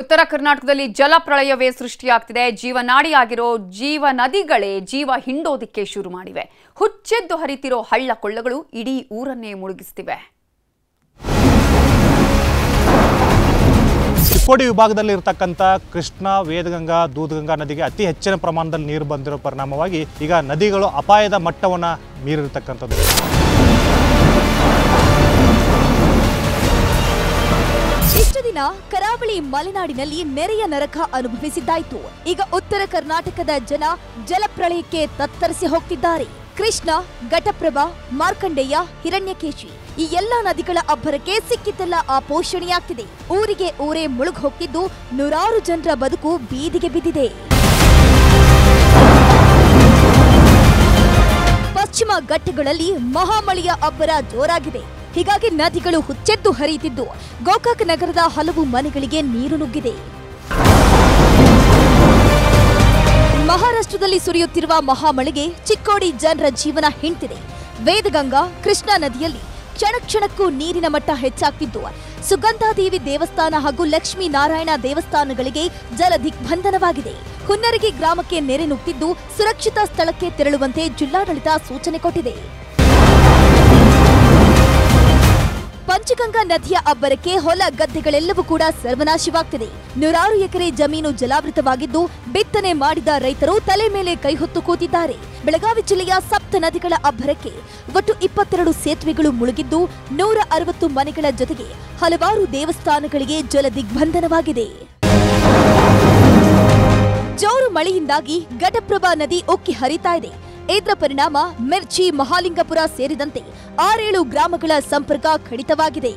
ಉತ್ತರ ಕರ್ನಾಟಕದಲ್ಲಿ ಜಲಪ್ರಳಯವೇ ಸೃಷ್ಟಿಯಾಗ್ತಿದೆ ಜೀವನಾಡಿಯಾಗಿರೋ ಜೀವ ನದಿಗಳೇ ಜೀವ ಹಿಂಡೋದಿಕ್ಕೆ ಶುರು ಮಾಡಿವೆ ಹುಚ್ಚೆದ್ದು ಹರಿತಿರೋ ಹಳ್ಳ ಕೊಳ್ಳಗಳು ಇಡೀ ಊರನ್ನೇ ಮುಳುಗಿಸ್ತಿವೆ ಚಿಕ್ಕೋಡಿ ವಿಭಾಗದಲ್ಲಿ ಇರತಕ್ಕಂಥ ಕೃಷ್ಣ ವೇದಗಂಗಾ ದೂದಗಂಗಾ ನದಿಗೆ ಅತಿ ಹೆಚ್ಚಿನ ಪ್ರಮಾಣದಲ್ಲಿ ನೀರು ಬಂದಿರೋ ಪರಿಣಾಮವಾಗಿ ಈಗ ನದಿಗಳು ಅಪಾಯದ ಮಟ್ಟವನ್ನು ಮೀರಿರ್ತಕ್ಕಂಥದ್ದು ಇಷ್ಟು ದಿನ ಕರಾವಳಿ ಮಲೆನಾಡಿನಲ್ಲಿ ನೆರೆಯ ನರಕ ಅನುಭವಿಸಿದ್ದಾಯ್ತು ಈಗ ಉತ್ತರ ಕರ್ನಾಟಕದ ಜನ ಜಲಪ್ರಳಯಕ್ಕೆ ತತ್ತರಿಸಿ ಹೋಗ್ತಿದ್ದಾರೆ ಕೃಷ್ಣ ಘಟಪ್ರಭಾ ಮಾರ್ಕಂಡೇಯ ಹಿರಣ್ಯಕೇಶಿ ಈ ಎಲ್ಲಾ ನದಿಗಳ ಅಬ್ಬರಕ್ಕೆ ಸಿಕ್ಕಿದ್ದೆಲ್ಲ ಆ ಪೋಷಣೆಯಾಗ್ತಿದೆ ಊರಿಗೆ ಊರೇ ಮುಳುಗ್ ಹೋಗ್ತಿದ್ದು ನೂರಾರು ಜನರ ಬದುಕು ಬೀದಿಗೆ ಬಿದ್ದಿದೆ ಪಶ್ಚಿಮ ಘಟ್ಟಗಳಲ್ಲಿ ಮಹಾಮಳೆಯ ಅಬ್ಬರ ಜೋರಾಗಿದೆ ಹೀಗಾಗಿ ನದಿಗಳು ಹುಚ್ಚೆದ್ದು ಹರಿಯುತ್ತಿದ್ದು ಗೋಕಾಕ್ ನಗರದ ಹಲವು ಮನೆಗಳಿಗೆ ನೀರು ನುಗ್ಗಿದೆ ಮಹಾರಾಷ್ಟ್ರದಲ್ಲಿ ಸುರಿಯುತ್ತಿರುವ ಮಹಾಮಳೆಗೆ ಚಿಕ್ಕೋಡಿ ಜನರ ಜೀವನ ಹಿಂಡ್ತಿದೆ ವೇದಗಂಗಾ ಕೃಷ್ಣಾ ನದಿಯಲ್ಲಿ ಕ್ಷಣ ಕ್ಷಣಕ್ಕೂ ನೀರಿನ ಮಟ್ಟ ಹೆಚ್ಚಾಗ್ತಿದ್ದು ಸುಗಂಧಾದೇವಿ ದೇವಸ್ಥಾನ ಹಾಗೂ ಲಕ್ಷ್ಮೀ ನಾರಾಯಣ ದೇವಸ್ಥಾನಗಳಿಗೆ ಜಲ ದಿಗ್ಬಂಧನವಾಗಿದೆ ಹುನ್ನರಗಿ ಗ್ರಾಮಕ್ಕೆ ನೆರೆ ನುಗ್ತಿದ್ದು ಸುರಕ್ಷಿತ ಸ್ಥಳಕ್ಕೆ ತೆರಳುವಂತೆ ಜಿಲ್ಲಾಡಳಿತ ಸೂಚನೆ ಕೊಟ್ಟಿದೆ ಪಂಚಗಂಗಾ ನದಿಯ ಅಬ್ಬರಕ್ಕೆ ಹೊಲ ಗದ್ದೆಗಳೆಲ್ಲವೂ ಕೂಡ ಸರ್ವನಾಶವಾಗ್ತಿದೆ ನೂರಾರು ಎಕರೆ ಜಮೀನು ಜಲಾವೃತವಾಗಿದ್ದು ಬಿತ್ತನೆ ಮಾಡಿದ ರೈತರು ತಲೆ ಮೇಲೆ ಕೈ ಹೊತ್ತು ಕೂತಿದ್ದಾರೆ ಬೆಳಗಾವಿ ಜಿಲ್ಲೆಯ ಸಪ್ತ ನದಿಗಳ ಅಬ್ಬರಕ್ಕೆ ಒಟ್ಟು ಇಪ್ಪತ್ತೆರಡು ಸೇತುವೆಗಳು ಮುಳುಗಿದ್ದು ನೂರ ಅರವತ್ತು ಮನೆಗಳ ಜೊತೆಗೆ ಹಲವಾರು ದೇವಸ್ಥಾನಗಳಿಗೆ ಜಲ ದಿಗ್ಬಂಧನವಾಗಿದೆ ಜೋರು ಮಳೆಯಿಂದಾಗಿ ಘಟಪ್ರಭಾ ನದಿ ಉಕ್ಕಿ ಹರಿತಾ ಇದೆ ಇದರ ಪರಿಣಾಮ ಮಿರ್ಚಿ ಮಹಾಲಿಂಗಪುರ ಸೇರಿದಂತೆ ಆರೇಳು ಗ್ರಾಮಗಳ ಸಂಪರ್ಕ ಕಡಿತವಾಗಿದೆ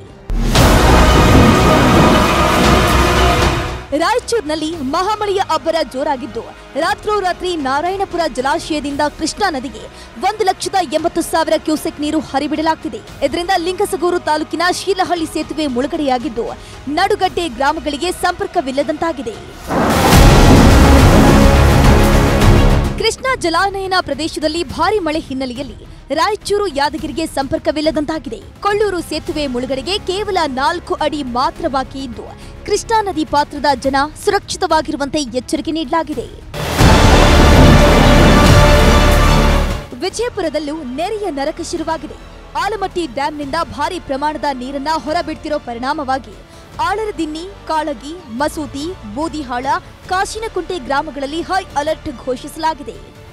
ರಾಯಚೂರಿನಲ್ಲಿ ಮಹಾಮಳೆಯ ಅಬ್ಬರ ಜೋರಾಗಿದ್ದು ರಾತ್ರೋರಾತ್ರಿ ನಾರಾಯಣಪುರ ಜಲಾಶಯದಿಂದ ಕೃಷ್ಣಾ ನದಿಗೆ ಒಂದು ಲಕ್ಷದ ಎಂಬತ್ತು ಸಾವಿರ ಕ್ಯೂಸೆಕ್ ನೀರು ಹರಿಬಿಡಲಾಗ್ತಿದೆ ಇದರಿಂದ ಲಿಂಗಸಗೂರು ತಾಲೂಕಿನ ಶೀಲಹಳ್ಳಿ ಸೇತುವೆ ಮುಳುಗಡೆಯಾಗಿದ್ದು ನಡುಗಡ್ಡೆ ಗ್ರಾಮಗಳಿಗೆ ಸಂಪರ್ಕವಿಲ್ಲದಂತಾಗಿದೆ ಕೃಷ್ಣಾ ಜಲಾನಯನ ಪ್ರದೇಶದಲ್ಲಿ ಭಾರಿ ಮಳೆ ಹಿನ್ನೆಲೆಯಲ್ಲಿ ರಾಯಚೂರು ಯಾದಗಿರಿಗೆ ಸಂಪರ್ಕವಿಲ್ಲದಂತಾಗಿದೆ ಕೊಳ್ಳೂರು ಸೇತುವೆ ಮುಳುಗಡೆಗೆ ಕೇವಲ ನಾಲ್ಕು ಅಡಿ ಮಾತ್ರ ಬಾಕಿ ಇದ್ದು ಕೃಷ್ಣಾ ನದಿ ಪಾತ್ರದ ಜನ ಸುರಕ್ಷಿತವಾಗಿರುವಂತೆ ಎಚ್ಚರಿಕೆ ನೀಡಲಾಗಿದೆ ವಿಜಯಪುರದಲ್ಲೂ ನೆರೆಯ ನರಕ ಶುರುವಾಗಿದೆ ಆಲಮಟ್ಟಿ ಡ್ಯಾಂನಿಂದ ಭಾರಿ ಪ್ರಮಾಣದ ನೀರನ್ನ ಹೊರಬಿಡ್ತಿರೋ ಪರಿಣಾಮವಾಗಿ ಆಳರದಿನ್ನಿ ಕಾಳಗಿ ಮಸೂತಿ ಬೂದಿಹಾಳ ಕಾಶಿನಕುಂಟೆ ಗ್ರಾಮಗಳಲ್ಲಿ ಹೈ ಅಲರ್ಟ್ ಘೋಷಿಸಲಾಗಿದೆ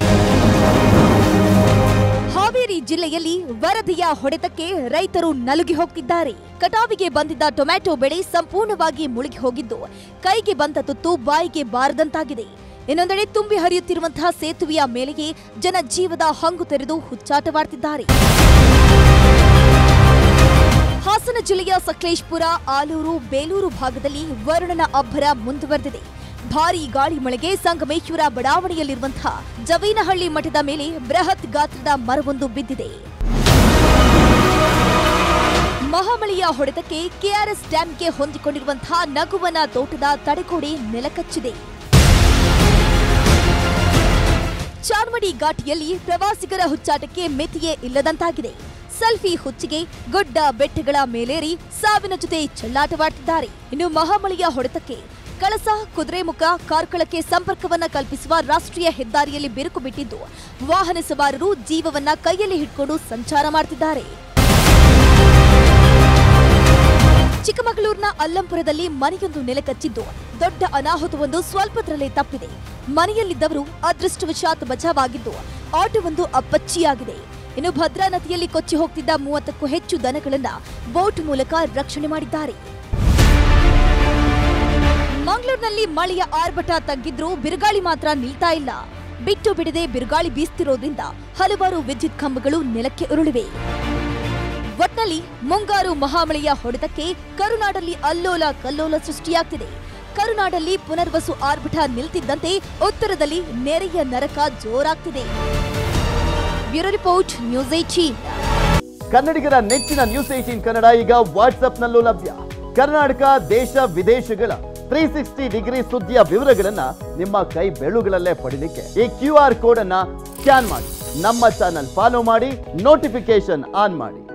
ಹಾವೇರಿ ಜಿಲ್ಲೆಯಲ್ಲಿ ವರದಿಯ ಹೊಡೆತಕ್ಕೆ ರೈತರು ನಲುಗಿ ಹೋಗ್ತಿದ್ದಾರೆ ಕಟಾವಿಗೆ ಬಂದಿದ್ದ ಟೊಮ್ಯಾಟೊ ಬೆಳೆ ಸಂಪೂರ್ಣವಾಗಿ ಮುಳುಗಿ ಹೋಗಿದ್ದು ಕೈಗೆ ಬಂದ ತುತ್ತು ಬಾಯಿಗೆ ಬಾರದಂತಾಗಿದೆ ಇನ್ನೊಂದೆಡೆ ತುಂಬಿ ಹರಿಯುತ್ತಿರುವಂತಹ ಸೇತುವೆಯ ಮೇಲೆಯೇ ಜನಜೀವದ ಹಂಗು ತೆರೆದು ಹುಚ್ಚಾಟವಾಡ್ತಿದ್ದಾರೆ ಹಾಸನ ಜಿಲ್ಲೆಯ ಸಕಲೇಶ್ಪುರ ಆಲೂರು ಬೇಲೂರು ಭಾಗದಲ್ಲಿ ವರುಣನ ಅಬ್ಬರ ಮುಂದುವರೆದಿದೆ ಭಾರೀ ಗಾಳಿ ಮಳೆಗೆ ಸಂಗಮೇಶ್ವರ ಬಡಾವಣೆಯಲ್ಲಿರುವಂತಹ ಜವೀನಹಳ್ಳಿ ಮಠದ ಮೇಲೆ ಬೃಹತ್ ಗಾತ್ರದ ಮರವೊಂದು ಬಿದ್ದಿದೆ ಮಹಾಮಳೆಯ ಹೊಡೆತಕ್ಕೆ ಕೆಆರ್ಎಸ್ ಡ್ಯಾಂಗೆ ಹೊಂದಿಕೊಂಡಿರುವಂತಹ ನಗುವನ ತೋಟದ ತಡೆಗೋಡೆ ನೆಲಕಚ್ಚಿದೆ ಚಾರ್ಮಡಿ ಘಾಟಿಯಲ್ಲಿ ಪ್ರವಾಸಿಗರ ಹುಚ್ಚಾಟಕ್ಕೆ ಮಿತಿಯೇ ಇಲ್ಲದಂತಾಗಿದೆ ಸೆಲ್ಫಿ ಹುಚ್ಚಿಗೆ ಗುಡ್ಡ ಬೆಟ್ಟಗಳ ಮೇಲೇರಿ ಸಾವಿನ ಜೊತೆ ಚೆಲ್ಲಾಟವಾಡ್ತಿದ್ದಾರೆ ಇನ್ನು ಮಹಾಮಳೆಯ ಹೊಡೆತಕ್ಕೆ ಕಳಸ ಕುದುರೆಮುಖ ಕಾರ್ಕಳಕ್ಕೆ ಸಂಪರ್ಕವನ್ನ ಕಲ್ಪಿಸುವ ರಾಷ್ಟ್ರೀಯ ಹೆದ್ದಾರಿಯಲ್ಲಿ ಬಿರುಕು ಬಿಟ್ಟಿದ್ದು ವಾಹನ ಸವಾರರು ಜೀವವನ್ನ ಕೈಯಲ್ಲಿ ಹಿಡ್ಕೊಂಡು ಸಂಚಾರ ಮಾಡ್ತಿದ್ದಾರೆ ಚಿಕ್ಕಮಗಳೂರಿನ ಅಲ್ಲಂಪುರದಲ್ಲಿ ಮನೆಯೊಂದು ನೆಲಕಚ್ಚಿದ್ದು ದೊಡ್ಡ ಅನಾಹುತವೊಂದು ಸ್ವಲ್ಪದರಲ್ಲೇ ತಪ್ಪಿದೆ ಮನೆಯಲ್ಲಿದ್ದವರು ಅದೃಷ್ಟವಶಾತ್ ಬಚಾವಾಗಿದ್ದು ಆಟೋವೊಂದು ಅಪ್ಪಚ್ಚಿಯಾಗಿದೆ ಇನ್ನು ಭದ್ರಾ ನದಿಯಲ್ಲಿ ಕೊಚ್ಚಿ ಹೋಗ್ತಿದ್ದ ಮೂವತ್ತಕ್ಕೂ ಹೆಚ್ಚು ದನಗಳನ್ನ ಬೋಟ್ ಮೂಲಕ ರಕ್ಷಣೆ ಮಾಡಿದ್ದಾರೆ ಮಂಗಳೂರಿನಲ್ಲಿ ಮಳೆಯ ಆರ್ಭಟ ತಗ್ಗಿದ್ರೂ ಬಿರುಗಾಳಿ ಮಾತ್ರ ನಿಲ್ತಾ ಇಲ್ಲ ಬಿಟ್ಟು ಬಿಡದೆ ಬಿರುಗಾಳಿ ಬೀಸ್ತಿರೋದ್ರಿಂದ ಹಲವಾರು ವಿದ್ಯುತ್ ಕಂಬಗಳು ನೆಲಕ್ಕೆ ಉರುಳಿವೆ ಒಟ್ನಲ್ಲಿ ಮುಂಗಾರು ಮಹಾಮಳೆಯ ಹೊಡೆತಕ್ಕೆ ಕರುನಾಡಲ್ಲಿ ಅಲ್ಲೋಲ ಕಲ್ಲೋಲ ಸೃಷ್ಟಿಯಾಗ್ತಿದೆ ಕರುನಾಡಲ್ಲಿ ಪುನರ್ವಸು ಆರ್ಭಟ ನಿಲ್ತಿದ್ದಂತೆ ಉತ್ತರದಲ್ಲಿ ನೆರೆಯ ನರಕ ಜೋರಾಗ್ತಿದೆ ಬ್ಯೂರೋ ರಿಪೋರ್ಟ್ ನ್ಯೂಸ್ ಏಟೀನ್ ಕನ್ನಡಿಗರ ನೆಚ್ಚಿನ ನ್ಯೂಸ್ ಏಟೀನ್ ಕನ್ನಡ ಈಗ ವಾಟ್ಸ್ಆಪ್ನಲ್ಲೂ ಲಭ್ಯ ಕರ್ನಾಟಕ ದೇಶ ವಿದೇಶಗಳ ತ್ರೀ ಸಿಕ್ಸ್ಟಿ ಡಿಗ್ರಿ ಸುದ್ದಿಯ ವಿವರಗಳನ್ನ ನಿಮ್ಮ ಕೈ ಬೆರಳುಗಳಲ್ಲೇ ಪಡಿಲಿಕ್ಕೆ ಈ ಕ್ಯೂ ಆರ್ ಕೋಡ್ ಅನ್ನ ಸ್ಕ್ಯಾನ್ ಮಾಡಿ ನಮ್ಮ ಚಾನಲ್ ಫಾಲೋ ಮಾಡಿ ನೋಟಿಫಿಕೇಶನ್ ಆನ್ ಮಾಡಿ